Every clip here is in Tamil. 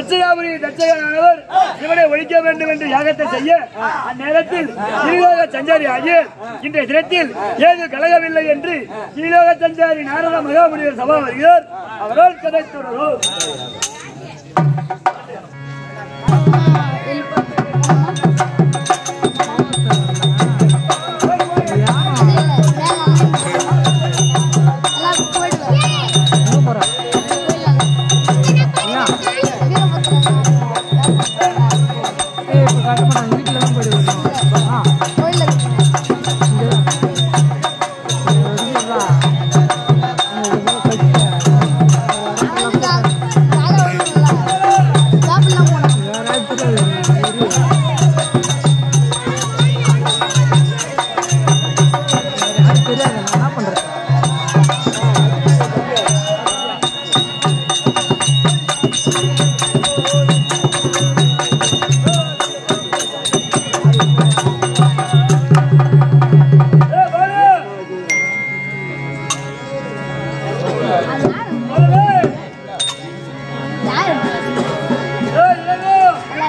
தட்சகாபுரி தட்சகனானவர் இவனை ஒழிக்க வேண்டும் என்று யாகத்தை செய்ய அந்நேரத்தில் கீழோக சஞ்சாரி ஆகிய இன்றைய தினத்தில் ஏது கலகவில்லை என்று கீழோக சஞ்சாரி நாரத மகாமுனிவர் சபா வருகிறார் அவரால் கதை தொடரும் ஏய், பாரு! பாரு! ஏய், இளங்கோ!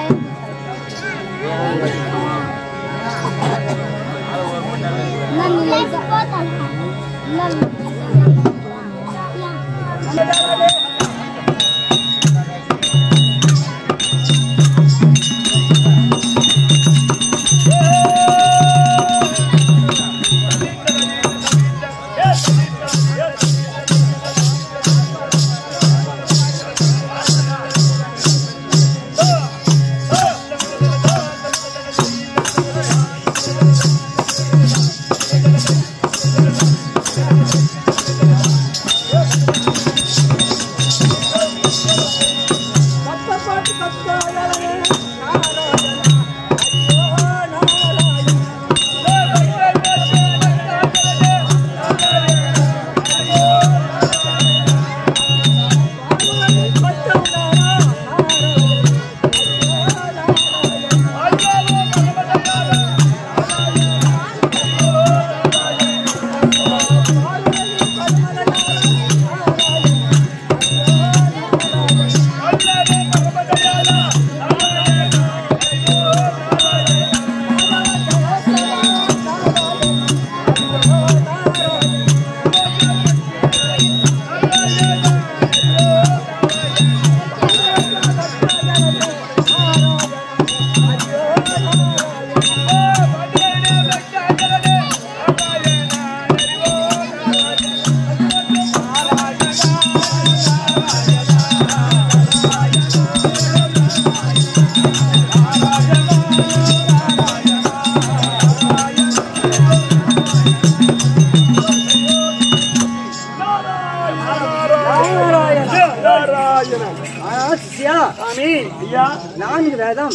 சாமி நான்கு வேதம்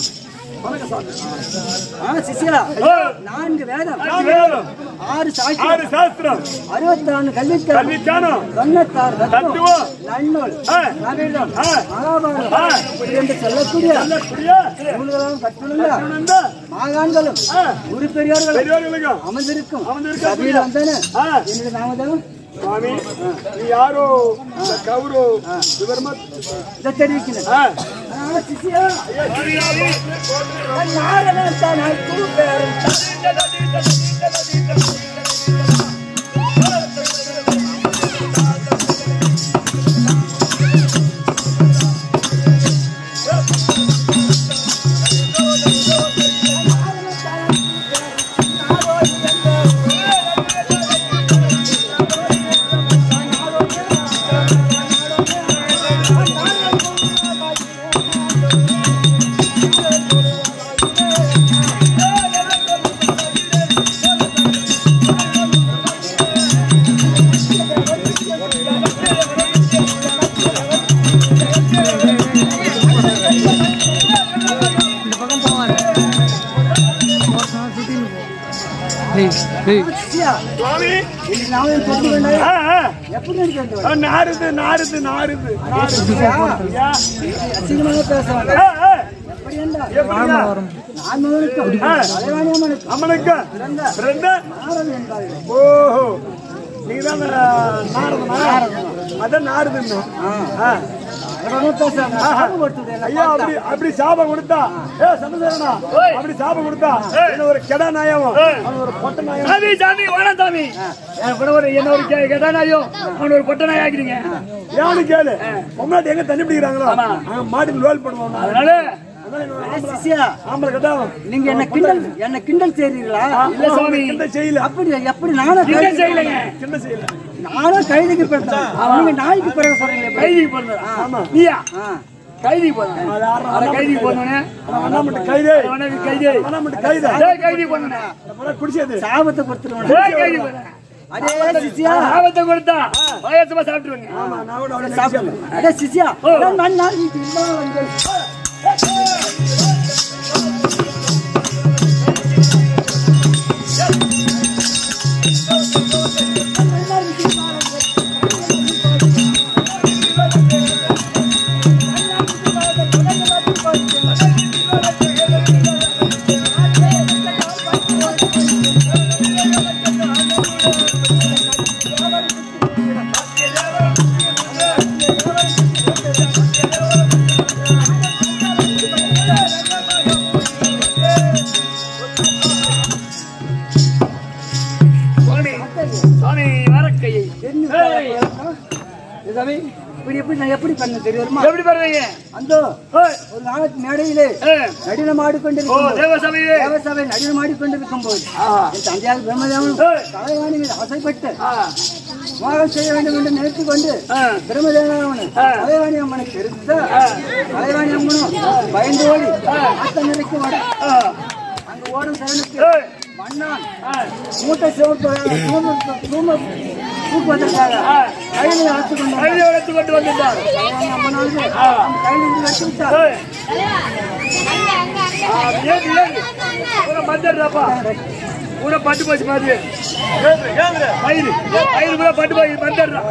ஆ, சிஷ்யா நான்கு வேதம் வேதம். ஆறு சாட்சி ஆறு சாஸ்திரம் அறுபத்தாறு கல்விக்கல் கல்விக்கானம் தொண்ணூத்தாறு தத்துவம் தத்துவம். நன்னூல் ஆ. நவீனம் ஆ. மகாபாரதம் ஆ. இப்படி என்று சொல்லக்கூடிய புரியா நூல்களும் கற்றுள்ள இந்த மாகாண்களும் ஆ. குரு பெரியோர்களும் பெரியவர்களுக்கும் அமர்ந்திருக்கும் அமர்ந்திருக்கும் சபையில் வந்தன ஆ. என்னுடைய நாமதம் சுவாமி நீ யாரோ இந்த கௌரு விவரமா இதை தெரிவிக்கிறேன் ஆ. ஆ, சிஷ்யா நாரணன் தனக்கு பேரன் சிஷ்யா சுவாமி இன்னைக்கு நாம தெரிந்து ஆ, ஆ. எப்படி நடிக்கிறது ஆ, நாருது நாருது நாருது நாருது ஐயா. அசிங்கமாக பேசுவாங்க ஆ, ஆ. எப்படி என்றால் எப்படிங்க? நான்மகனுக்கும் ஆ. தலைவாணியம்மனுக்கும் அம்மனுக்கு ரெண்டு நாரது என்பார்கள் ஓஹோ நீங்க தான் நாரதனா அதான் நாரதுன்னு ஆ. உடனே பேசுறாங்க சாபம் கொடுத்துடு என்ன ஐயா அப்படி அப்படி சாபம் கொடுத்தா ஏ சமசேரனா ஓய். அப்படி சாபம் கொடுத்தா என்ன ஒரு கெடா நாயமும் அவன் ஒரு பொட்ட நாயம் சாமி சாமி வேணாம் சாமி எனக்கு கூட ஒரு என்ன ஒரு கே- கேட்டானாயும் அவன் ஒரு பொட்ட நாய் ஆக்கிறீங்க ஏன்னு கேளு பொம்மாட்டி எங்க தண்ணி பிடிக்கிறாங்களோ ஆமா. அங்க மாட்டுக்கு லோல் பண்ணுவாங்க அதனால அதான் என்னோட அடே சிஷ்யா ஆம்பளை கட்டாவும் நீங்க என்ன கிண்டல் என்ன கிண்டல் செய்றீங்களா இல்ல சாமி கிண்ட செய்யல அப்படி எப்படி நானும் நீங்க கைதி- செய்யலைங்க கிண்ட செய்யல நானும் கைதிக்கு பிறந்தேன் நீங்க நாய்க்கு பிறகு சொல்றீங்களே எப்படி? கைதிக்கு பிறந்ததா நீயா ஆ. கைதிக்கு பிறந்த அது ஆடுற அத கைதிக்கு பிறந்தவனே அண்ணா மட்டும் கைதே அவனுக்கு கைதி அண்ணா மட்டும் கைதே டேய் கைதிக்கு பிறந்தவனே அப்புறம் குடிச்சது சாபத்தை கொடுத்துருவேன் டேய் கைதிக்கு பிறந்தவனே அடே சிஷ்யா ஆபத்தை கொடுத்தா வயசுமா சாப்பிட்டுருவாங்க ஆமா நான் கூட அவளை சாப்பிடு அடே சிஷ்யா ஓ. அடே நான் நான் இது இம்மா வந்து சுவாமி சுவாமி வரக்கையை ஏய், சாமி இப்படி எப்படி நான் எப்படி பண்ண தெரியுமா எப்படி பாருங்க அந்த ஏய், ஒரு நாளைக்கு மேடையிலே ஏய், நடினம் ஓ ஆடிக்கொண்டிருக்கும் தேவசாமியே தேவசபை நடினம் ஆடிக்கொண்டிருக்கும் போது என் தந்தையார் பிரம்மதேவன் ஏய். தலைவாணி மீது ஆசைப்பட்டு ஆ, மோகம் செய்ய வேண்டும் என்று நினைத்துக் கொண்டு ஆ, பிரம்மதேவன் ஆ. தலைவாணி அம்மனை தெரிவித்த தலைவாணி அம்மனும் பயந்து ஓடி அத்த நிலைக்கு வர ஆ, அங்கு ஓடும் சரணுக்கு ஏய், மன்னான் ஆ, மூட்டை சிவப்பு தூம தூம தூக்குவதற்காக ஆ. கையில் அழைத்து கொண்டு வந்தார். கைதி வளர்த்து கொண்டு வந்திருந்தார் தலைவாணி அம்மனானது ஆ. அந்த கையில் இருந்து வெட்டி விட்டார் ஏய், ஆ, ஏது, ஏது. பூரா மஞ்சள்டாப்பா. பூரா பட்டு போச்சு மாதிரி பயிறு பயிறு பூரா பட்டு போய் மஞ்சள்டா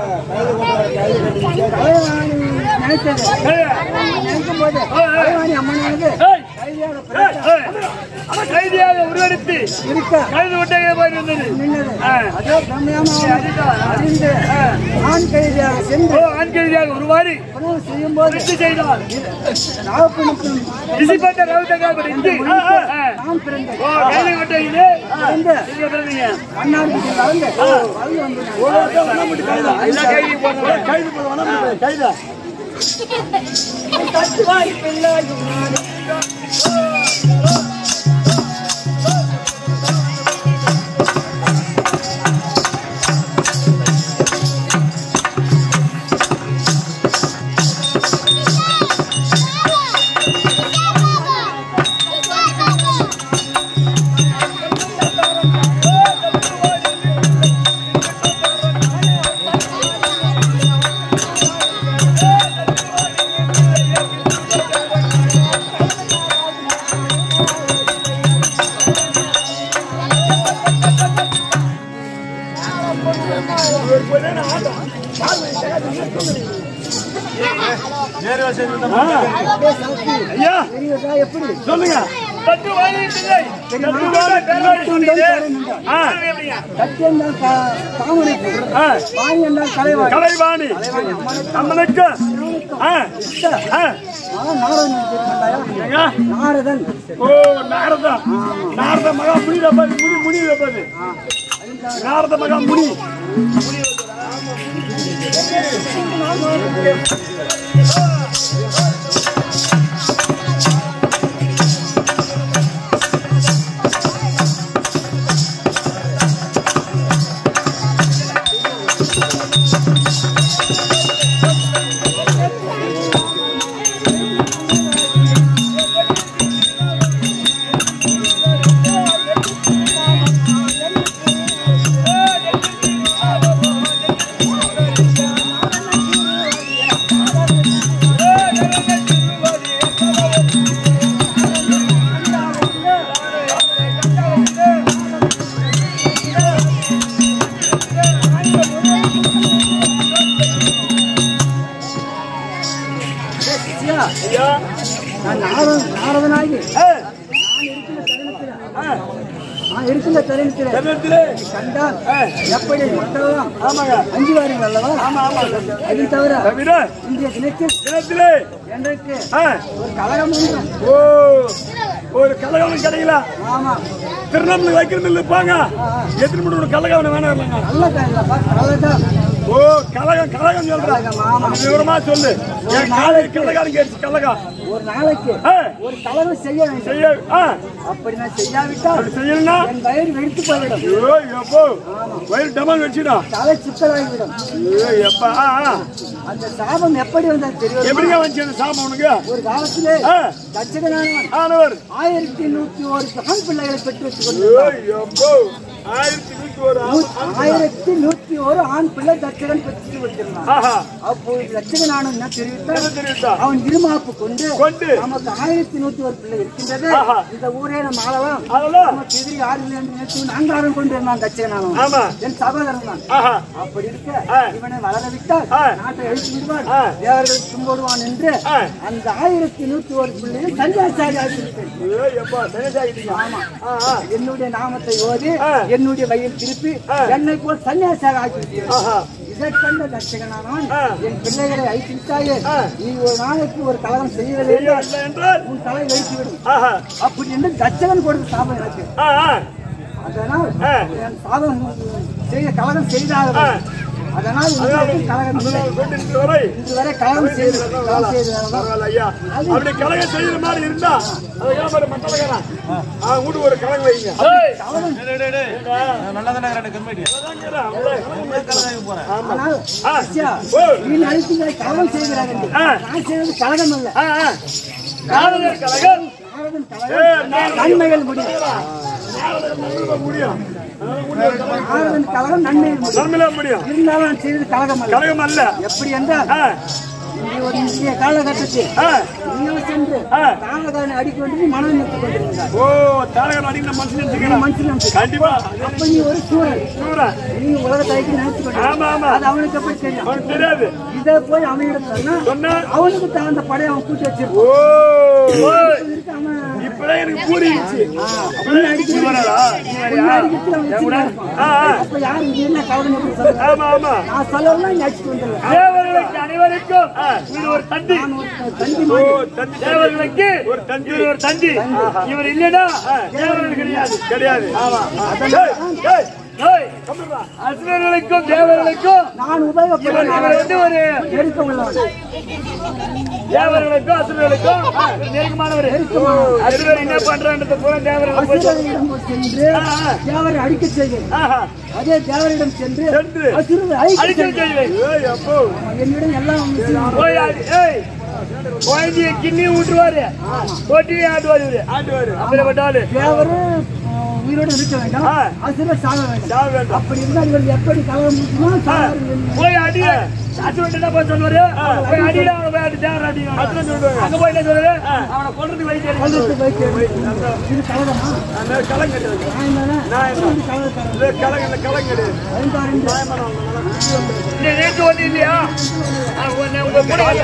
தலைவாணி நினைத்தது ஏய், நினைக்கும் போது ஏய். தலைவாணி அம்மனானது ஏய், கைதியாக ஏய், பிறந்தார். ஏய். கைதியாக உருவெடுத்து இருக்க கைது விட்டே போயிருந்தது நின்னது ஆ. அதோ பிரம்மயானம் அதுதான். அறிந்து ஆண் கைதியாக சென்று ஓ ஆண் கைதியாக உருமாறி உணவு செய்யும் போது வெற்றி செய்தார் நாகப்பனுக்கும் இசிப்பட்ட ரவுத்தக்காக படித்து ஆ, ஆ, ஆ. நான் பிறந்தேன் ஓ கைது விட்டீங்களே பிறந்து நீங்க பிறந்தீங்க மன்னாருக்கு கலந்து வளர்ந்து வந்து நான் எல்லாம் கைதி போனது கைது பண்ணுவானா கைதா ஐயா தெரியுதா எப்படி சொல்லுங்க தட்டு வாங்கி பிள்ளை தட்டு வாங்கி பிள்ளை சொன்னீங்க ஆ எப்படிங்க கட்டி என்றால் கா- தாமரை பூ. ஆ, வாணி என்றால் கலைவாணி கலைவாணி அம்மனுக்கு ஆ, ஆ, ஆ, நாரதன் தெரியுமாண்டாயா? ஏங்க? நாரதன் ஓ நாரதா நாரத மகா முனி ரப்பது முனி முனி ரப்பது நாரத மகா முனி ஐயா, ஐயா நான் நாரதன் நாரதனாகி ஏ, நான் இருக்கிற இருக்கின்ற தருணத்தில் தருணத்திலே கண்டால் எப்படி மற்றவெல்லாம் ஆமாங்க அஞ்சு வாருங்கள் அல்லவா ஆமா ஆமா அது தவிர தவிர இன்றைய தினத்தில் தினத்திலே எனக்கு ஆ, ஒரு கலகம் உண்டு ஓ ஒரு கலகவனம் கிடைக்கல ஆமா திருநெல்வேலி வைக்கிறது இருப்பாங்க எத்தனை மணி ஒரு கலகவனம் வேணாம் இல்லைங்க நல்ல கலகப்பா கலகம் ஓ கலகம் கலகம் சொல்றேன் கலகம், ஆமா. அது விவரமா சொல்லு என் காலை கலகம் கேட்டு கலகம் ஒரு நாளைக்கு ஆ, ஒரு கலகம் செய்ய வேண்டும் செய்ய ஆ, அப்படி நான் செய்யாவிட்டால் அப்படி செய்யணும்னா என் வயிறு வெடித்து போய்விடும் ஐயோ எப்போ வயிறு டமால் வச்சுடா தலை சிக்கலாகிவிடும் ஐயோ எப்பா ஆ, ஆ. அந்த சாபம் எப்படி வந்தது தெரியும் எப்படிங்க வந்துச்சு அந்த சாமம் உனக்கு ஒரு காலத்திலே ஆ, தட்சகனானவன் ஆனவர் ஆயிரத்தி நூத்தி ஒரு ஆண் பிள்ளைகளை பெற்று வச்சுக் ஐயோ கொண்டிருந்தான் எப்போ ஆயிரத்தி நூத்தி ஒரு ஆ- ஆயிரத்தி நூத்தி ஒரு ஆண் பிள்ளை தட்சகன் பெற்று வச்சிருந்தான் ஆஹா அப்போது தட்சகனானவன் என்ன தெரிவித்தான் என்ன தெரியுதா அவன் இருமாப்பு கொண்டு கொண்டு நமக்கு ஆயிரத்தி நூத்தி ஒரு பிள்ளை இருக்கின்றது ஆஹா. இந்த ஊரே நம்ம ஆளலாம் அதெல்லாம் நமக்கு எதிரி யாரும் இல்லை என்று நினைத்து நாங்காரம் கொண்டு இருந்தான் தட்சகனானவன் ஆமா என் சகோதரன் தான் ஆஹா அப்படி இருக்க ஆ. இவனை வளர விட்டால் ஆ. நாட்டை அழித்து விடுவான் ஆ. தேவர்கள் துன்படுவான் என்று ஆ. அந்த ஆயிரத்தி நூத்தி ஒரு பிள்ளையை சன்னியாசாரி ஆக்கிவிட்டேன் ஐயோ எப்பா சரியாகிட்டீங்க ஆமா ஆ ஆ என்னுடைய நாமத்தை ஓதி ஆ. என்னுடைய வயிறு திருப்பி ஆ. என்னை போல் சன்னியாசாக ஆக்கிவிட்டேன் ஆஹா இதை கண்ட தட்சகனானவன் ஆ. என் பிள்ளைகளை அழித்து விட்டாயே ஆ. நீ ஒரு நாளைக்கு ஒரு கலகம் செய்யவில்லை என்றால் இல்லை என்றால் உன் தலை வெடித்து விடும் ஆஹா அப்படி என்று தட்சகன் கொடுத்த சாபம் எனக்கு ஆ ஆ அதனால் ஆ. என் சாபம் செய்த கலகம் செய்தாக ஆ. அதனால் உங்களுக்கு கலகம் இல்லை அதனால கொண்டு இன்று வரை இன்று வரை கலகம் செய்து கலகம் செய்ததால் பரவாயில்ல ஐயா அப்படி கலகம் செய்யற மாதிரி இருந்தா அதுக்காக பாரு மத்தலகனா ஆ வீட்டு ஒரு கலகம் வைங்க ஆனால் ஐயா, நீ நினைத்தீங்களே கலகம் செய்கிறார்கள் என்று. ஆ. நான் செய்வது கலகம் அல்ல ஆ ஆ நாரதர் கலகம் நாரதன் ஏ, கலகம் நாரதர் நன்மைகள் முடியும் நாரதர் முடியும் அதனால வீட்டு ஒரு கலகம் நாரதன் கலகம் நன்மைகள் முடியும் நன்மையில முடியும் இருந்தாலும் நான் செய்வது கலகம் அல்ல கலகம் அல்ல எப்படி என்றால் ஆ இங்கே ஒரு இந்திய காலகட்டத்தில் ஆ நீயோ சென்று ஆ. காலகாரனை அடிக்கொண்டு மனம் நிறுத்திக் கொண்டிருந்தார் ஓ தாரகன் அடிக்கிற மனுஷன் நினைச்சுக்கிறேன் மனுஷன் கண்டிப்பா அப்ப நீ ஒரு சூழல் சூரன் நீ உலகத்தை நினைச்சு கொண்டு ஆமா ஆமா அது அவனுக்கு எப்படி தெரியும் அவனுக்கு தெரியாது இதை போய் அவனிடம் சொன்னா சொன்னா அவனுக்கு தகுந்த படையை அவன் கூட்டி வச்சிருப்பான் ஓ ஓய், இருக்கு அவன் இப்பதான் எனக்கு பூரிச்சு பொண்ணு அடிக்கிறது இவரடா பொண்ணு அடிக்கிறது அவன் வச்சிருக்கான் இருப்பான். ஆ ஆ அப்ப யாரு இது என்ன கவலை எப்படி சொல்றது ஆமா ஆமா நான் சொல்லலாம் நீ அடிச்சுட்டு வந்துடுவேன் தேவர்களுக்கு அனைவருக்கும் இது ஒரு தந்தி நான் ஒரு தந்தி ஓ மாதிரி தந்தி தேவர்களுக்கு ஒரு தந்தி இவர் ஒரு தந்தி இவர் இல்லைன்னா தேவர்கள் கிடையாது கிடையாது ஆமா ஏய், ஏய், ஏய், அசுரர்களுக்கும் தேவர்களுக்கும் நான் இவர் உபயோகப்படுவேன் இவர் வந்து ஒரு நெருக்க உள்ளவன் தேவர்களுக்கும் அசுரர்களுக்கும் இவர் நெருக்கமானவர் அசுரர் என்ன பண்றான்றது பூரா தேவர்கள் போய் அசுரரிடம் சென்று தேவரை அடிக்க செய்கிறேன் ஆஹா அதே தேவரிடம் சென்று சென்று அசுரரை அழிக்க அடிக்கல் செய்கிறேன் செய்வேன் ஏய் அப்போ என்னிடம் எல்லாம் வந்து செய்வான். போய் ஆடி- ஏய் குழந்தைய கிண்ணி விட்டுருவாரு போட்டியே ஆடுவாரு இவரு ஆண்டுவாரு அப்படிப்பட்ட ஆளு தேவரு அஹ், உயிரோடு இருக்க வேண்டாம் ஆ. அசுரர் சாக வேண்டாம் சாக வேண்டாம் அப்படி இருந்தால் இவர் எப்படி கலகம் முடிச்சுமா சாக போய் அடி அசுரன் என்ன போய் சொல்லுவாரு போய் அடிடா அவனை போய் அடி தேவரை அடி அத்தனை சொல்லுவாங்க அங்க போய் என்ன சொல்லுவாரு அவனை கொல்றதுக்கு வழி தெரியும் கொல்றதுக்கு வைக்க இது கலகமா அந்த கலங்க கிடையாது நான் தானே நான் என்ன? இது கலகத்தனம் இது கலங்க இந்த கலங்க கிடையாது ஐந்தாறு இந்த நேற்று ஒண்ணு இல்லையா ஆ, உன்னை- உங்க கூட வரியா?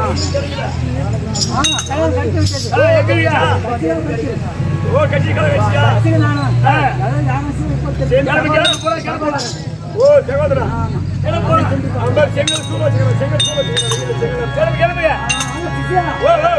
ஆ கலகம் கட்டி விட்டது ஆ, எங்கேயா? கட்டியாக கட்டி ஓ கட்சி கலங்க வச்சியா கட்டிகளானா ஆ. அதாவது யாரும் முப்பத்தி கிளம்பு, கிளம்பு, போலாம், கிளம்பு. ஓ சகோதரா கிளம்பு, போலாம். அந்த செங்கல் சூழ வச்சுக்கிறேன் செங்கல் சூழ வச்சுக்கிறேன் செங்கல் கிளம்பு, கிளம்புங்க. ஓ ஓ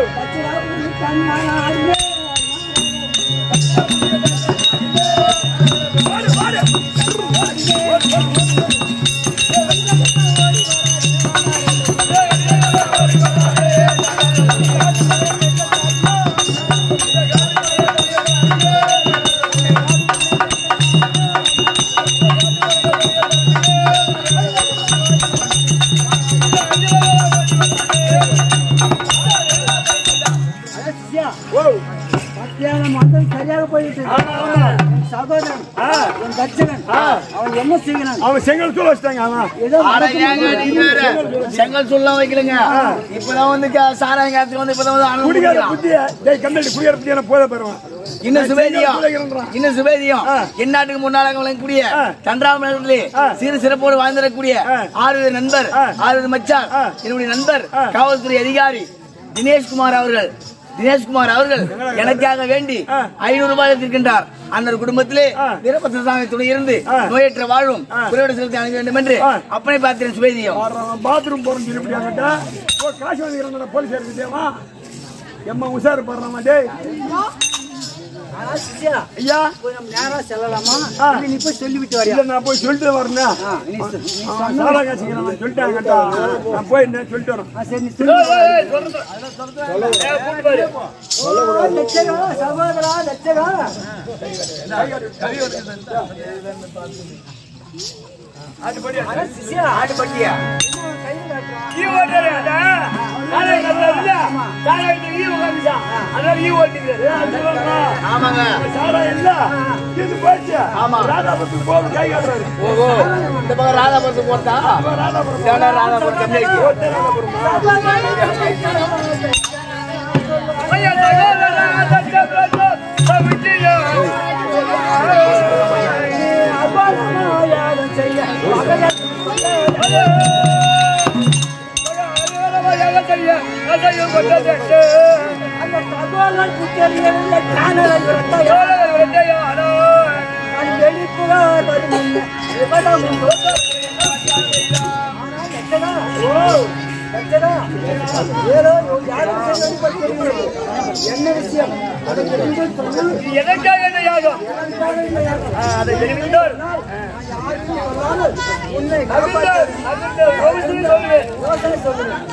ஓ மத்தியானம் வந்தது சரியாக போயிட்டு என் சகோதரன் என் தட்சகன் அவன் என்ன செய்கிறான் அவன் செங்கல் சூழ வச்சிட்டாங்க அவன் ஏதோ ஆனா ஏங்க நீங்க வேற செங்கல் சொல்லலாம் வைக்கலங்க இப்பதான் வந்து க- சாராயம் காத்துக்கு வந்து இப்பதான் வந்து குடிகார அனுபவிக்கிறான். புத்திய டேய் கம்பெனி குடிகார புத்திய நான் போத பெறுவான் இன்னும் சுவேதியம் சுவேதியம். இன்னும் சுவேதியம் எந்நாட்டுக்கு முன்னாளாக விளங்கக்கூடிய தன்றாமலே சிறு சிறப்போடு வாழ்ந்திடக்கூடிய ஆறுவது நண்பர் ஆறுவது மச்சான் என்னுடைய நண்பர் காவல்துறை அதிகாரி தினேஷ்குமார் அவர்கள் தினேஷ்குமார் அவர்கள் எனக்காக வேண்டி ஐநூறு ரூபாய் இருக்கின்றார் அந்த குடும்பத்திலே வீரபத்திர சாமி துணை இருந்து நோயற்ற வாழும் குறைவிட செலுத்தி அணுக வேண்டும் என்று அப்பனை பார்த்திருந்த சுவேதியம் பாத்ரூம் போறோம்னு சொல்லி இப்படியாங்கட்டா ஓ காசு வாங்கிக்கிறேன் போலீஸ் இருக்குதேவா எம்மா உஷாரு போடுறாமா டேய் ஆனா சிஷ்யா, ஐயா போய் நம்ம நேரா செல்லலாமா இல்ல நீ போய் சொல்லிவிட்டு வரியா இல்ல நான் போய் சொல்லிட்டு வரேன் ஆ, நீ சொ- நீ சொ- அவன் சாரா காசிக்கிறேன் நான் சொல்லிட்டாங்கட்டா நான் போய் என்ன சொல்லிட்டு வரேன் ஆ, சரி, நீ சொல்லு. ஏய், ஏய், சொல்றது. ஏய், கூட்டு பாரு. ஓ, லட்சகா, சகோதரா, லட்சகா. ஆனா சிஷ்யா, ஆட்டுப்பட்டியா கையில் காட்டுறா. ஈ ஓட்டுறாரு, அதான். தானே கத்துறாரு இல்ல? தானே வீட்டுக்கு ஈ உட்காந்துச்சான். அதனால ஈ ஓட்டிக்கிறாரு. ஆமாங்க சாரா இல்ல இது போச்சு ஆமா. ராதாபுரத்துக்கு போக கை காட்டுறாரு ஓஹோ இந்த பக்கம் ராதாபுரத்து போறதா இதாண்டா ராதாபுரம் கம்யூனிட்டி ஐயா, சகோதரா, தச்சபுரத்தோ, சவிட்டியோ. அபாரமாயாதம் செய்ய அலுவலமாக செய்ய, அசையும் கொண்டதெட்டு. அந்த தகவல்கள் புத்தகங்களில் காணலை விரட்டையா. சோழர்கள் விரட்டையாடோ. அது வெளிப்புகார் வரும் முன்ன. விபதம் உண்டு. ஆனால் லட்சகா, லட்சகா, ஏதோ யாரும் செய்வது போல் தெரிகிறது. என்ன விஷயம் அதை தெரிந்து சொன்னால் இது எதற்காக இந்த யாகம்? ஆ, அதை தெரிவித்தால் யாருக்கும் சொல்லாமல் உன்னை அகுந்த காப்பாற்ற அகுந்த யோசித்து சொல்லுவேன் யோசனை சொல்லுங்கள்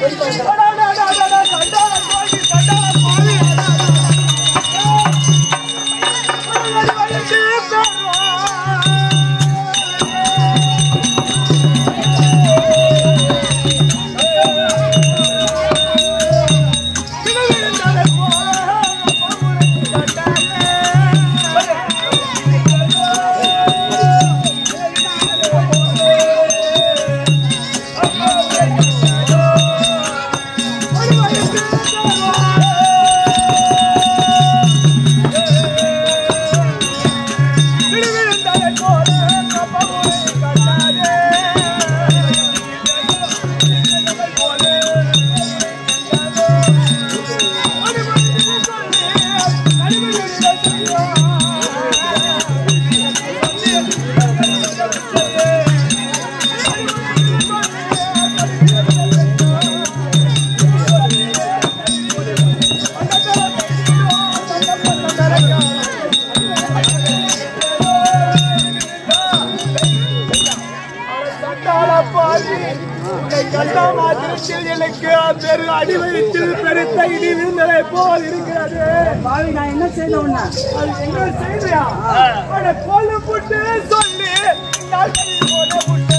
எனக்கு பெரு அடிவயிற்றில் பெருத்த இடி விழுந்ததை போல் இருக்கிறது பாவி நான் என்ன செய்த உன்ன அது என்ன செய்தியா அவனை கொல்லு புட்டு சொல்லி நான் கொல்ல புட்டு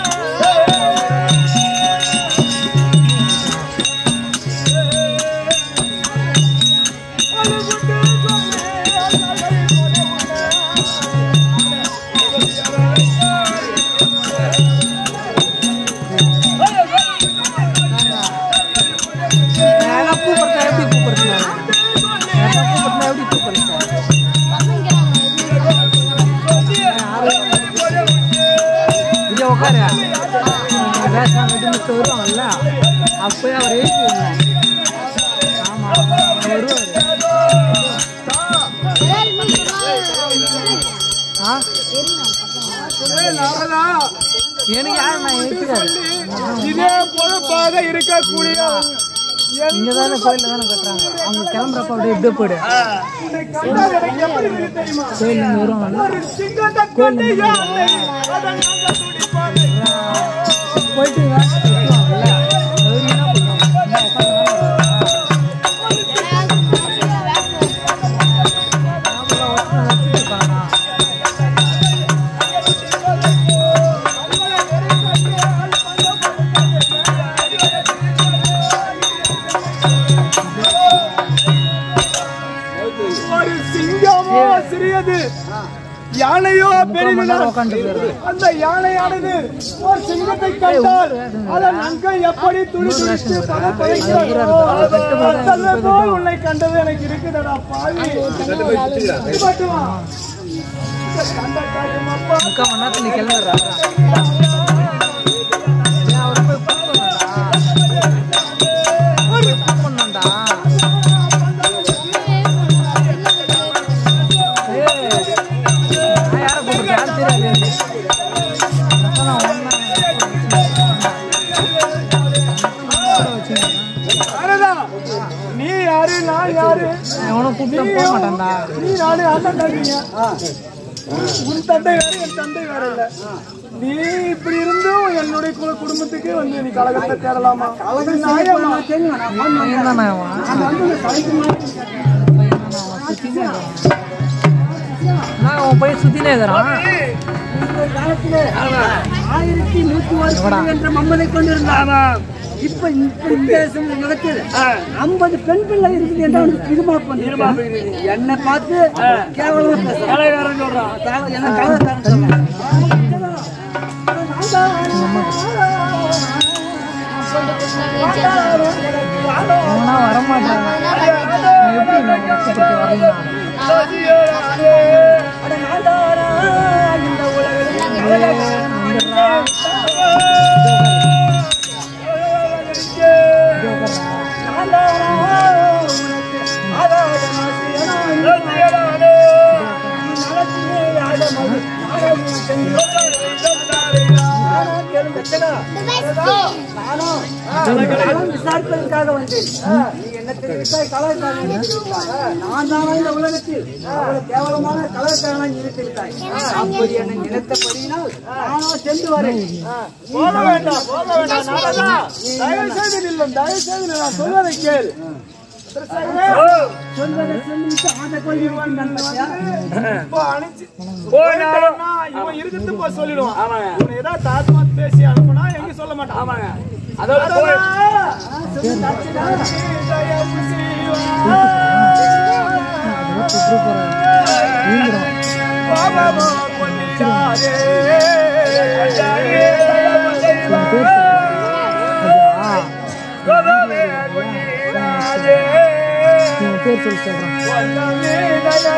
இங்க உட்காரு ரேஷன் ரெண்டு மிஸ்டர் வருவாங்கல்ல அப்பயே அவர் ஏற்றி ஆமா அவர் வருவாரு ஆ எனக்கு யார் நான் ஏற்றுக்காரு இதே பொறுப்பாக இருக்கக்கூடிய இங்க தானே கோயில்ல தானே கட்டுறாங்க அவங்க கிளம்புறப்ப அப்படியே இப்படியே போயிடு உன்னை கண்டால் எனக்கு எப்படி இருக்கு தெரியுமா கோயில் இங்க வருவாங்கல்ல ஒரு சிங்கத்தை கொண்டு யானை அதை நாங்கள் துடிப்பாங்க போயிட்டு வெட்டுவாங்கல்ல அவர் என்ன பண்ணுவாங்க ஒரு சிங்கமோ சிறியது யானையோ பெரியது உட்காந்துட்டு அந்த யானையானது ஒரு சிங்கத்தை கண்டால் அதன் அங்கை எப்படி துடி துடித்து பதம் பதைக்கிறதோ, அதே போல் உன்னை கண்டது எனக்கு இருக்குதடா பாவி மட்டுமா? இந்த கண்ட காரியம் அப்பா முக்கால் மணி நேரத்துல நீ கிளம்பிடுறா அவரை போய் கூப்பிட்டு வரணும்டா. போய் கூப்பிட்டு வரணும்டா. நான் யாரு எவனும் கூப்பிட்டா போக மாட்டான்டா நீ நானே அண்ணன் தம்பிங்க உன் தந்தை வேற என் தந்தை வேற இல்ல நீ இப்படி இருந்தும் என்னுடைய குல குடும்பத்துக்கு வந்து நீ கலகத்தை தேடலாமா அது நியாயமா? பையன் தானே அவன் நான் அவன் பையன் சுத்தினே இருக்கிறான் ஆயிரத்தி நூத்தி ஒரு பெண் என்ற மம்மனை கொண்டிருந்தான் இப்ப இப்ப இந்த சம- யுகத்தில் ஐம்பது பெண் பிள்ளை இருக்குது என்று அவனுக்கு திரும்ப பண்ணி என்னை பார்த்து கேவலமா பேசுறான். கலைகாரன் சொல்றான் கேவலம் என்ன கலகக்காரன் சொல்றான். அவனா வரமாட்டான் நான் எப்படி நான் கஷ்டப்பட்டு வரலாம் அட நாடாரா, இந்த உலகில் நாடாரா, உனக்கு ஆதாரமா செய்யணும். நலத்திலே ஆழமது, நாடகம் செஞ்சு. நானா கேளுங்க, அச்சனா. நானும் நானும் விசாரிப்பதற்காக வந்தேன் நீ என்ன தெரிவித்தாய் கலாச்சாரம் நான் தானே இந்த உலகத்தில் அவ்வளவு கேவலமான கலாச்சாரம் நினைத்து விட்டாய் அப்படி என்னை நினைத்தபடியினால் நானோ சென்று வரேன் போக வேண்டாம் போக வேண்டாம் நாரதா தயவு செய்து நில்லும் தயவு செய்து நில்லும். நான் சொல்வதை கேள் சொல்வதை சொல்லிவிட்டு ஆண்ட கொள்கை நன்மையா இப்போ அனுப்பிச்சு போயிட்டான்னா இவன் இருக்குது போய் சொல்லிடுவான் இவனை ஏதாவது தாத்து மாத்து பேசி அனுப்புனா எங்க சொல்ல மாட்டான் ஆமாங்க அதோட போய் இவன் பேர் சொல்லி சொல்றான்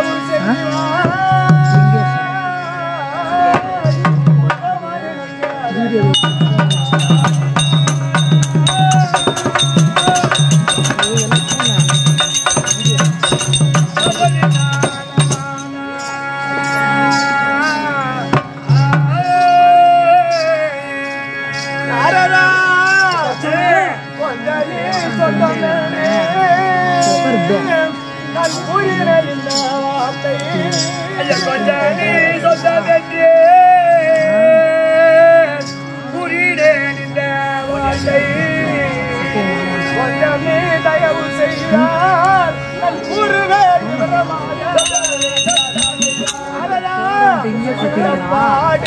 கொஞ்சமே சொந்தமென்றே புரிடேன் இந்த வாழ்க்கை கொஞ்சமே தயவு செய்தால் நான் கூறுவேன் விவரமாக. அடடா, பாடு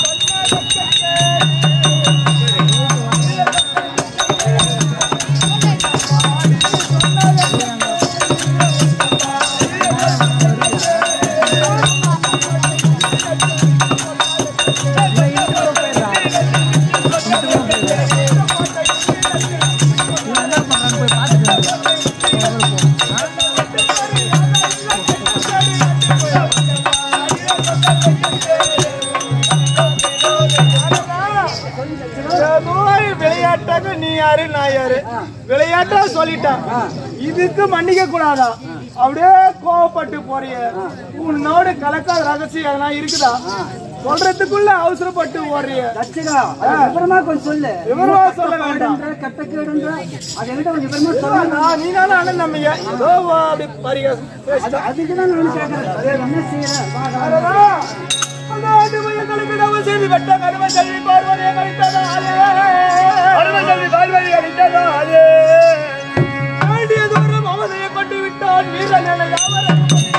நோய் விளையாட்டாக நீ யாரு நான் யாரு விளையாட்டா சொல்லிட்டான் இதுக்கு மன்னிக்க கூடாதா அப்படியே கோவப்பட்டு போறிய உன்னோட கலக்காத ரகசியம் எதனா இருக்குதா சொல்றதுக்குள்ள அவசரப்பட்டு ஓடுறிய தச்சகா அது விவரமா கொஞ்சம் சொல்லு விவரமா சொல்ல வேண்டாம் கேடுன்ற, கெட்ட கேடுன்ற அதை என்கிட்ட கொஞ்சம் விவரமா சொல்ல நான் நீ நானும் அண்ணன் நம்பிய ஏதோ அப்படி பரிகாசம் பேசிட்டேன் அதுக்கு தான் நான் கேட்கறேன் அது என்ன செய்யறேன் வா, வா. அடடா, அந்த ஆண்டு மையங்களுக்கு தவறு செய்து வெட்ட கரும செல்வி பார்வதியை கழித்ததாலே அருமசல்வி வாழ்வழி அளித்ததோ அது வேண்டிய தூரம் அவதையை கொண்டு விட்டான் வீரன் என யாவரும்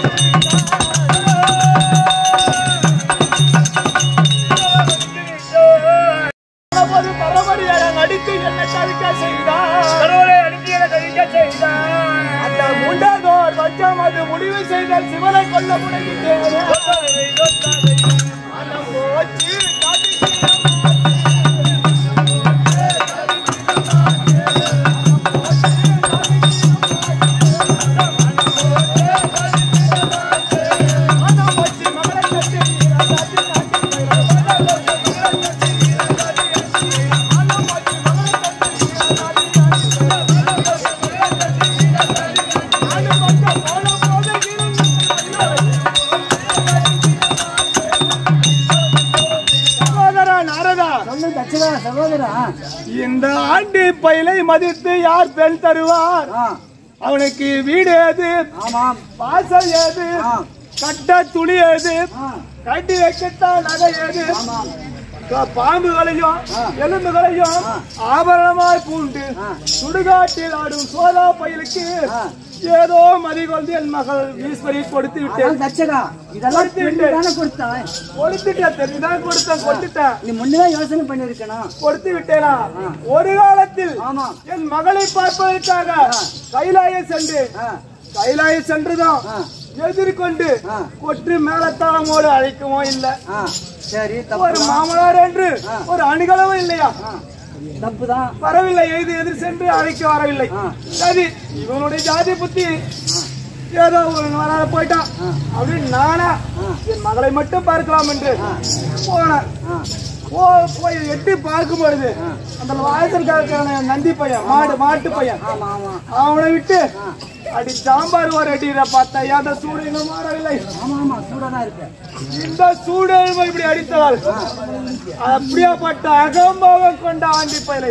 போது பரமரியாக நடித்து என்னை தவிக்க செய்தார் கடவுளை அனுப்பிய தவிக்க செய்தான் அந்த முண்டதோர் வச்சம் அது முடிவு செய்த சிவனை கொல்ல முடிகிறேன் மனம் போச்சு சகோதரா நாரதா சொல்லு தச்சகா சகோதரா இந்த ஆண்டி பயிலை மதித்து யார் பெண் தருவார் ஆ, அவனுக்கு வீடு ஏது ஆமாம் வாசல் ஏது ஆ. கட்ட துணி ஏது ஆ. கட்டி வைக்கத்தான் நகை ஏது ஆமாம் க- பாம்புகளையும் ஆ. எலும்புகளையும் ஆ. ஆபரணமாய் பூண்டு ஆ. சுடுகாட்டில் ஆடும் சோதா பயலுக்கு ஆ. ஏதோ மதிகொண்டு என் மகள் ஈஸ்வரி கொடுத்து ஆனால் விட்டேன் தச்சகா இதெல்லாம் பெண்ணு தானே கொடுத்தான் கொடுத்துட்டேன் தெரிஞ்சுதான் கொடுத்தேன் கொடுத்துட்டேன் நீ முன்னதான் யோசனை பண்ணிருக்கணும் கொடுத்து விட்டேனா ஒரு காலத்தில் ஆமா என் மகளை பார்ப்பதற்காக கைலாய சென்று ஆ, கைலாய சென்றுதான் ஆ. எதிர்கொண்டு ஆ. கொற்று மேலத்தாளமோடு அழைக்கவும் இல்லை ஆ, சரி ஒரு தப்பு மாமனார் என்று ஒரு அணுகளவும் இல்லையா தப்பு தான் வரவில்லை எது எதிர் சென்று அழைக்க வரவில்லை ஆ. சரி இவனுடைய ஜாதி புத்தி ஏதோ ஒரு வராத போயிட்டான் அப்படின்னு நானா என் மகளை மட்டும் பார்க்கலாம் என்று போனேன் போ போய் எட்டி பார்க்கும் பொழுது அந்த வாசல்காரக்கான நந்தி பையன் மாடு மாட்டு பையன் ஆமா ஆமா அவனை விட்டு அடி சாம்பார் ஒரு அடியில பார்த்தா அந்த சூடு இன்னும் மாறவில்லை ஆமா ஆமா சூடாதான் இருக்கு இந்த சூழல் இப்படி அடித்ததால் அப்படியாப்பட்ட அகம்பாவம் கொண்ட ஆண்டி பயிலை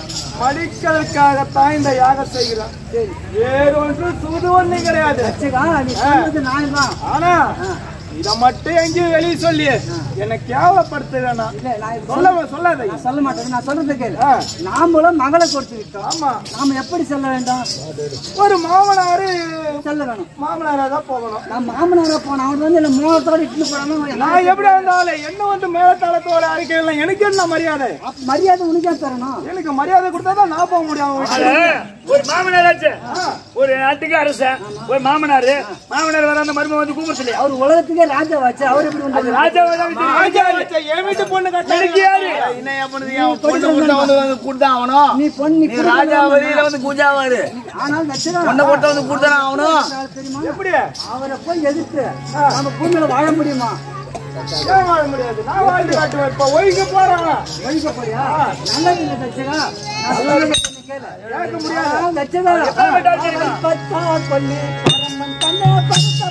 மடிக்கிறதுக்காகத்தான் இந்த யாகம் செய்கிறான் சரி வேறு ஒன்று சூது ஒண்ணு கிடையாது தச்சகா நீ சொன்னது நான் தான் ஆனா இத மட்டும் எங்கேயும் வெளியே சொல்லி என்னை கேவலப்படுத்துறேனா இல்ல நான் இது சொல்ல சொல்லாத நான் சொல்ல மாட்டேன் நான் சொல்றது கேளு ஆ. நாமளும் மகளை கொடுத்து விட்டோம் ஆமா நாம எப்படி செல்ல வேண்டும் ஒரு மாமனாரு செல்ல வேணும் மாமனாரா தான் போகணும் நான் மாமனாரா போன அவன் வந்து என்ன மோகத்தோட இட்டு போறாம நான் எப்படி இருந்தாலும் என்ன வந்து மேலத்தாளத்தோட அறிக்கையில எனக்கு என்ன மரியாதை மரியாதை உனக்கே தரணும் எனக்கு மரியாதை கொடுத்தா தான் நான் போக முடியும் அவன் வீட்டுக்கு. ஒரு மாமனார் ஆச்சு ஒரு நாட்டுக்கு அரசன் ஒரு மாமனார் மாமனார் வர அந்த மருமகன் வந்து கூப்பிட்டு இல்லையா அவர் உலகத்துக்கே ராஜா வச்சு அவர் எப்படி உண்டு ராஜாவை தான் தெரியும். ராஜா வச்ச என் வீட்டு பொண்ணு எனக்கு யாரு? என்ன ஏன் பண்ணுது? அவன் பொண்ணு கொடுத்தா வந்து வந்து கொடுத்தா ஆகணும். நீ பொண்ணு நீ ராஜா வரியில வந்து குஜாவாரு ஆனால் தச்சகா பொண்ணை கொடுத்தா வந்து கொடுத்தானே ஆகணும் தெரியுமா எப்படி அவரை போய் எதிர்த்து நம்ம பூமியில வாழ முடியுமா ஏன் வாழ முடியாது நான் வாழ்ந்து காட்டுவேன் இப்ப ஒய்ங்க போறாங்க ஒழிக்க போறியா நல்லது இல்லை தச்சகா நான் சொல்றதை கொஞ்சம் கேளு. கேட்க முடியாது ஆனால் தச்சகா அவன் பத்தா கொல்லி பரமன் தன்னை படுத்த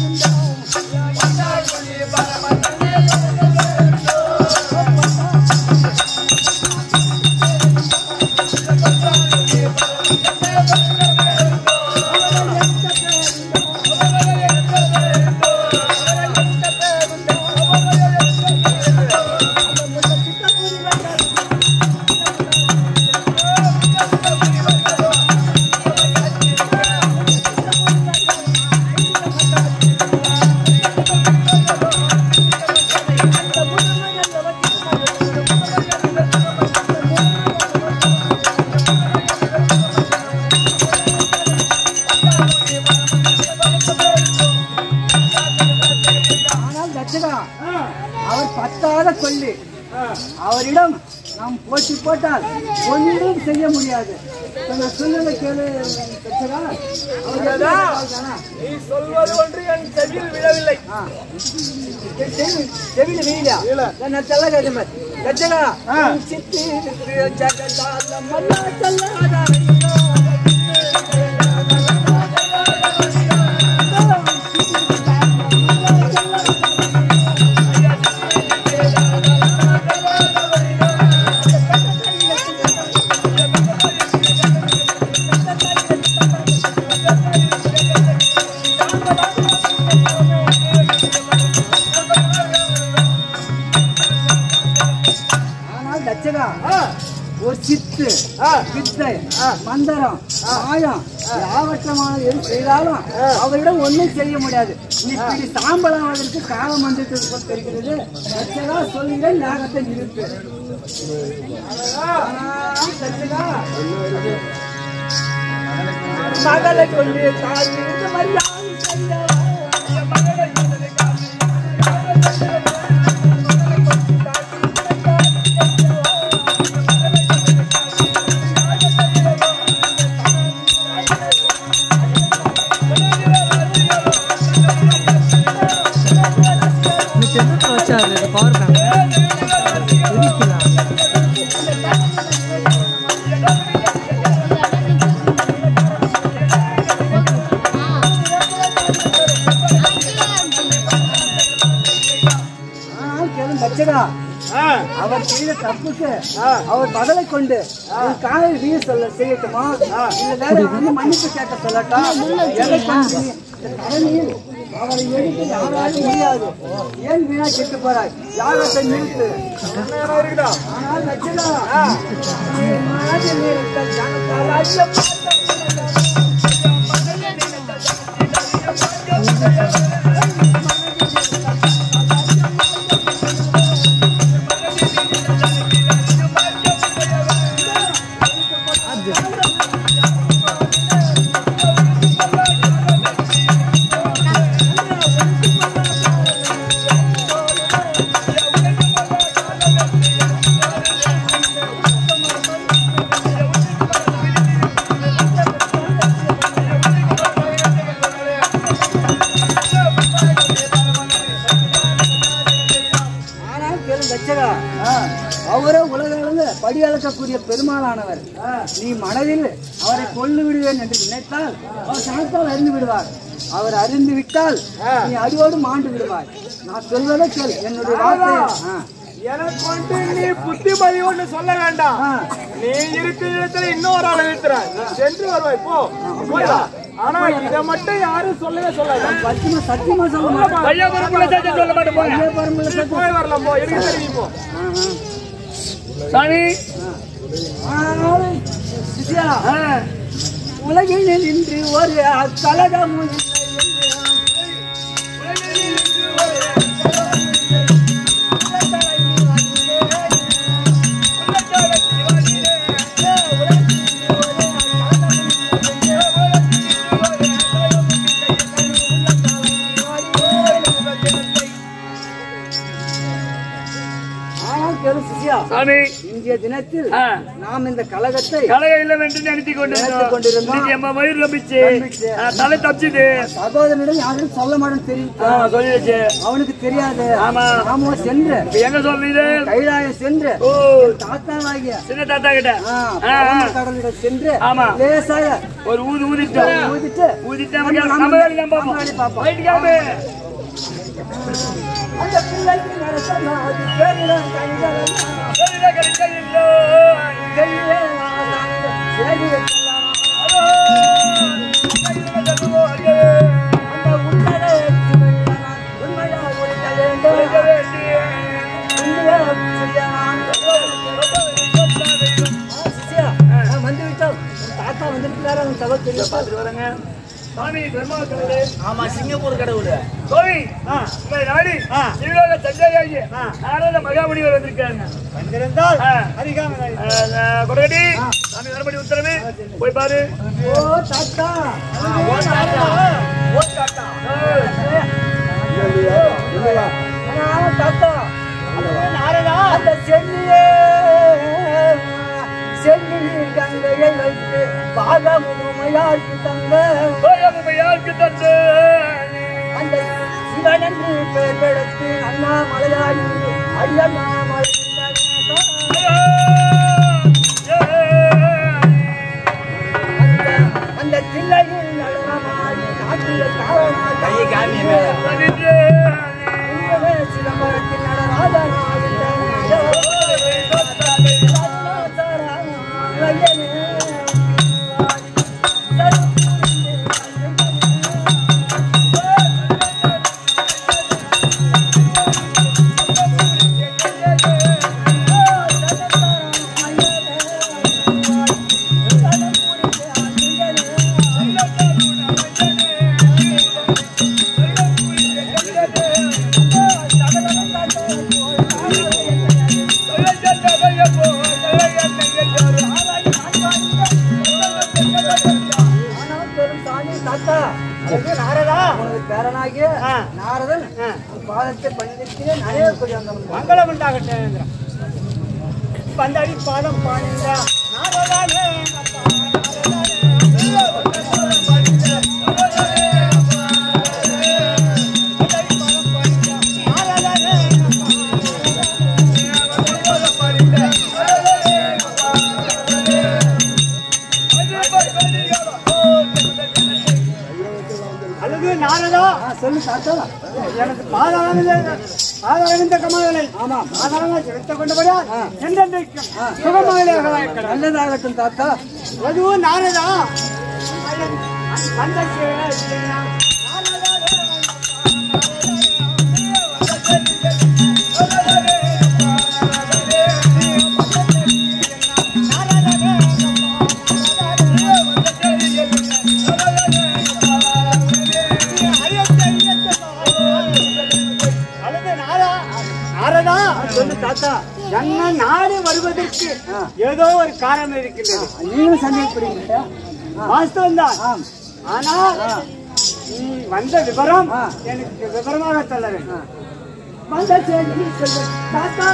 போகின்றான். ஆனால் தச்சகா அவர் பத்தாத கொல்லி அவரிடம் நாம் போட்டி போட்டால் ஒன்றும் செய்ய முடியாது இப்ப நான் சொன்னதை கேளு தச்சகா அவர் எப்படி இருக்காருன்னா, நீ சொல்வது ஒன்று என் செவியில் விழவில்லை செவி- செவியில வீடா? நான் சொல்ல கேட்டேன் பாரு. தச்சகா, உன் சித்தி இருக்கிற ஜகதால மல்லா சொல்லாதா ஆனால் தச்சகா ஒரு சித்து வித்தை மந்திரம் மாயம் யாவற்றமான எது செய்தாலும் அவரிடம் ஒண்ணும் செய்ய முடியாது நீ இப்படி சாம்பலாவதற்கு காலம் வந்துட்டு போல் தெரிகிறது தச்சகா சொல்லுங்கள் நாகத்தை நிறுத்து ஆனால் தச்சகா, மகளை கொண்டு தாய் இருந்து மரியாதை செய்தவள். మీకు ఎందుకు వచ్చారు పవర్ బ్యాంక్ ఎదిక్కిలా ஆ நான் செய்த தப்புக்கு அவர் பதிலை கொண்டு என் காலில் வீர சொல்ல செய்யட்டுமா இல்ல வேற வந்து மன்னிப்பு கேட்க சொல்லட்டா எதை கொண்டு நீ இந்த தரணியில் அவரை எடுத்து யாராலும் முடியாது ஏன் வீணா கெட்டு போறாய் யாரத்தை நிறுத்து ஆனால் நச்சலா நீ மனதில் இருக்க ஜனத்தால் ஐயப்பா ஆனால் பெரும் தச்சகா அவரே உலகளந்து படி அளக்கக்கூடிய பெருமாளானவர் நீ மனதில் அவரை கொல்லு விடுவேன் என்று நினைத்தால் அவர் சனத்தால் அறிந்து விடுவார் அவர் அறிந்து விட்டால் நீ அடியோடு மாண்டு விடுவாய் நான் சொல்வதை கேள் என்னுடைய வார்த்தை ஆ. எனக்கு வந்து நீ புத்திமதி ஒண்ணு சொல்ல வேண்டாம் ஆ. நீ இருக்கிற இடத்துல இன்னொரு ஆளை நிறுத்துறாய் சென்று வருவாய் போ போய்வா. ஆனா இத மட்டும் யாரும் சொல்லவே சொல்லாத சத்தியமா சத்தியமா சொல்ல மாட்டேன் ஐயா பொறுப்புள்ள சேர்த்து சொல்ல மாட்டேன் போங்க ஐயா பரம்பரை நீ போய் வரலாம் போ எனக்கு தெரியும் போ சாமி ஆனால் சிசியா ஆ, உலகில் நின்று ஒரு கலகமும் இல்லை என்று ஆனால் கேளு சிசியா சாமி இன்றைய தினத்தில் ஆ, நாம் இந்த கழகத்தை கலக இல்லை என்று நினைத்து நினைத்துக் கொண்டிருந்தோம். கொண்டிருந்தோம் எம்ம மயிர் நம்பிச்சு நம்பிச்சு. ஆ, தலை தப்பிச்சுது சகோதரனிடம் யாரும் சொல்ல மாட்டேன்னு தெரியும் ஆ, சொல்லிடுச்சு அவனுக்கு தெரியாது ஆமா. நாமோ சென்று இப்ப எங்க சொல்றீங்க கைலாயம் சென்று ஓ தாத்தாவாகிய சின்ன தாத்தா கிட்ட ஆ, ஆ, ஆ. பரம கடலிடம் சென்று ஆமா. லேசாக ஒரு ஊது ஊதிட்டோம் ஊதிட்டு ஊதிட்டு நம்ம நம்ம வேலைக்கு தான் நம்ம வேலையை பார்ப்போம் பார்ப்போம். போயிட்டு கிளம்பு. அந்த பிள்ளைக்கு நடத்தனா அது பேரிடம் கைதரனா சொல்லிட கிடைக்கவில்லை. கையிலே நாதாங்க சேரியை சொல்லலாம். ஹலோ. கையில சொல்லுவோம், ஐயே. அந்த உன்னத சிவஞானா உண்மையா ஒழிக்க வேண்டும் இருக்க வேண்டிய. உண்மையா செய்யலாம். ஆ, சிஷ்யா, ஆ, வந்து விட்டோம் உன் தாத்தா வந்திருக்கிறாரு அவன் தகவல் தெரிய பார்த்துட்டு வரேங்க. சாமி பெருமாள் கடவுளே. ஆமா சிங்கப்பூர் கடவுள் கோவி, உங்களை நாடி சிவலோக சஞ்சயாகி நாரத மகாமுனிவர் வந்திருக்காங்க வந்திருந்தால் ஆ. அதிகாரம் ஆ, ஆ, கொடகடி சாமி வரபடி உத்தரவு போய் பாரு ஓ தாத்தா ஆனா, தாத்தா அந்த சென்னியே சென்னி கங்கையை வைத்து பாகமுமையாக்கி தந்த யாருக்கு தந்து அந்த சிவனன்று பெயர் எடுத்து அண்ணாமலையாடி ஐயண்ணாமலை அந்த அந்த தில்லையில் நடனமாடி நாட்டிய காரணமாக கையை காமி மேல உண்மையே சிதம்பரத்தில் நடராஜனாகின்ற ஆனால் பெரும் சாமி தாத்தா நாரதா உனது பேரனாகிய நாரதன் உன் பாதத்தை பணிந்திருக்கிறேன் நிறைய கொடி வந்தவன் மங்களம் உண்டாகட்டும் பந்தாடி பாதம் பாடுங்க நாரதானே அல்லது நாரதா சொல்லு தாத்தா எனக்கு பாதாளம் ஆதரவிந்த கமலங்களை ஆமாம் ஆதரவாக செலுத்த கொண்டபடியா என்றென்றைக்கும் சுகமாக நல்லதாகட்டும் தாத்தா அதுவும் நாரதா அந்த நாரதா சொல்லு தாத்தா என்ன நாடு வருவதற்கு ஏதோ ஒரு காரணம் இருக்கின்றது நீங்களும் சந்தேகப்படுறீங்க வாஸ்தவம் தான் ஆனால் நீ வந்த விவரம் எனக்கு விவரமாக சொல்ல வேண்டும் வந்த செய்தி சொல்லு தாத்தா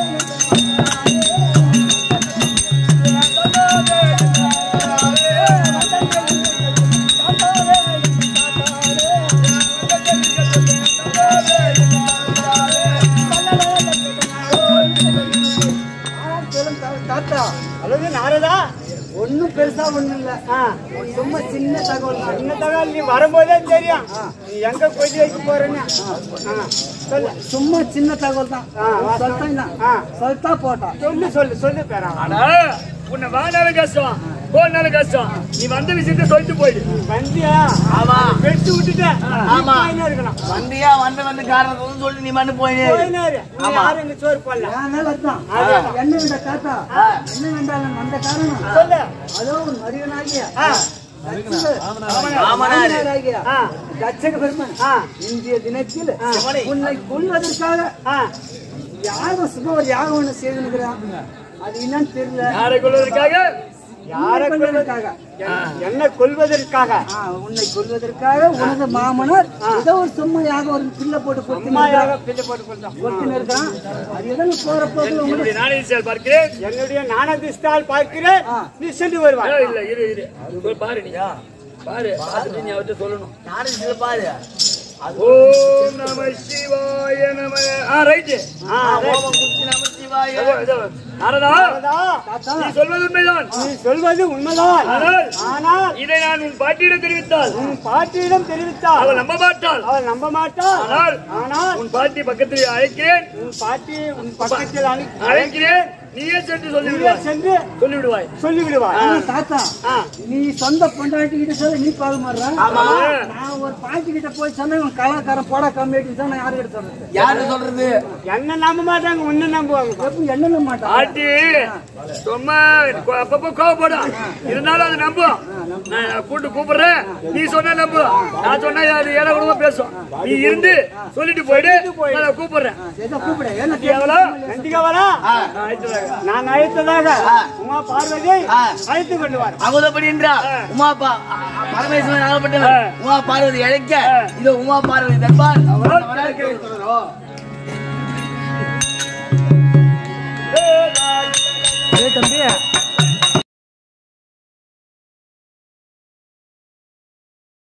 தாத்தா அல்லது நாரதா ஒண்ணும் பெருசா ஒண்ணும் இல்ல ஆ, சும்மா சின்ன தகவல் தான். என்ன தகவல் நீ வரும்போதே தெரியும் நீ எங்க கொதி வைக்க போறேன்னு ஆ, சொல்லு சும்மா சின்ன தகவல் தான் ஆ, வா. சொல்லிட்டா ஆ. சொல்லிட்டா போட்டா சொல்லு சொல்லு சொல்லு பேரா ஆனா உன்னை வானாலும் கஷ்டம் போனாலும் கஷ்டம் நீ வந்த விஷயத்த சொல்லிட்டு போயிடு வந்தியா ஆமா வெட்டு விட்டுட்டேன் ஆமா. போயினே இருக்கணும் வந்தியா வந்த வந்த காரணத்தை சொல்லி நீ மண்ணு போயினே இரு. போயினே இரு. நீ யாரும் இங்க சோறு போடல என் மேல தான் அதான். என்ன வேண்ட தாத்தா என்ன வேண்டாம் அந்த காரணம் சொல்லு அதோ ஒரு மரியனாகிய ஆ, ராமனாரு. மரியனாகிய ஆ, தட்சக பெருமன் ஆ, இந்திய தினத்தில் சிவனை. உன்னை கொள்வதற்காக ஆ. யாரும் சுப ஒரு யாகம் ஒண்ணு செய்திருக்கிறான் அது என்னன்னு தெரியல யாரை கொள்வதற்காக யாரை கொள்வதற்காக என்ன கொல்வதற்காக ஆ, உன்னை கொள்வதற்காக உனது மாமனார் ஏதோ ஒரு சும்மா யாகம் ஒரு பிள்ளை போட்டு அம்மாயாக பிள்ளை போட்டு கொடுத்தான் கொத்தின்னு இருக்கான் அது எதனா போற போது உங்களுக்கு என்னுடைய நாணய செயல் பார்க்கிறேன் என்னுடைய நாணதிஷ்டால் பார்க்கிறேன் நீ சென்று வருவாய் ஏய், இல்ல இரு இரு அது போய் பாரு நீ பாரு பார்த்துட்டு நீ அவர்கிட்ட சொல்லணும் நானும் சில பாரு ஓம் நம சிவாய நம ஆ ரைட்டு ஆ, அதே. ஓமம் குச்சி நம சிவாய. நாரதா நாரதா, நீ சொல்வது உண்மைதான் நீ சொல்வது உண்மைதான் ஆனால் ஆனால் இதை நான் உன் பாட்டியிடம் தெரிவித்தால் உன் பாட்டியிடம் தெரிவித்தால் அவள் நம்ப மாட்டாள் அவள் நம்ப மாட்டாள் ஆனால் ஆனால் உன் பாட்டி பக்கத்தில் அழைக்கிறேன் உன் பாட்டி உன் பக்கத்தில் அணி அழைக்கிறேன் நீயே சென்று சொல்லி நீயே விடுவாய் சென்று சொல்லி விடுவாய் சொல்லி விடுவாய் ஆனா தாத்தா ஆ. நீ சொந்த பொண்டாட்டி கிட்ட சொல்ல நீ பாக மாறுற ஆமா. நான் ஒரு பாட்டி கிட்ட போய் சொன்னா இவன் கலாக்காரன் போடா கம்மியாட்டி தான் நான் யாரு கிட்ட சொல்றது யாரு சொல்றது என்ன நம்ப மாட்டாங்க உன்னை நம்புவாங்க எப்ப என்ன மாட்டான் பாட்டி சும்மா கொ- அப்பப்போ கோவப்படும் இருந்தாலும் அது நம்பும் நான் கூட்டு கூப்பிடுறேன் நீ சொன்னா நம்பு நான் சொன்னா அது ஏழை குடும்பம் பேசும் நீ இருந்து சொல்லிட்டு போயிடு நான் கூப்பிடுறேன் ஏதோ கூப்பிட ஏன்னா எவ்வளோ நந்திகவரா நான் அழைத்ததாக. நான் அழைத்ததாக உமா பார்வதியை அழைத்து கொண்டு வர அமுதப்படி என்றார் உமா பா பரமேஸ்வரன் ஆகப்பட்டவர் உமா பார்வதி அழைக்க இதோ உமா பார்வதி தர்பார் அவரால் அவரால் கிடைக்கிறது. கிடைக்கிறதோ.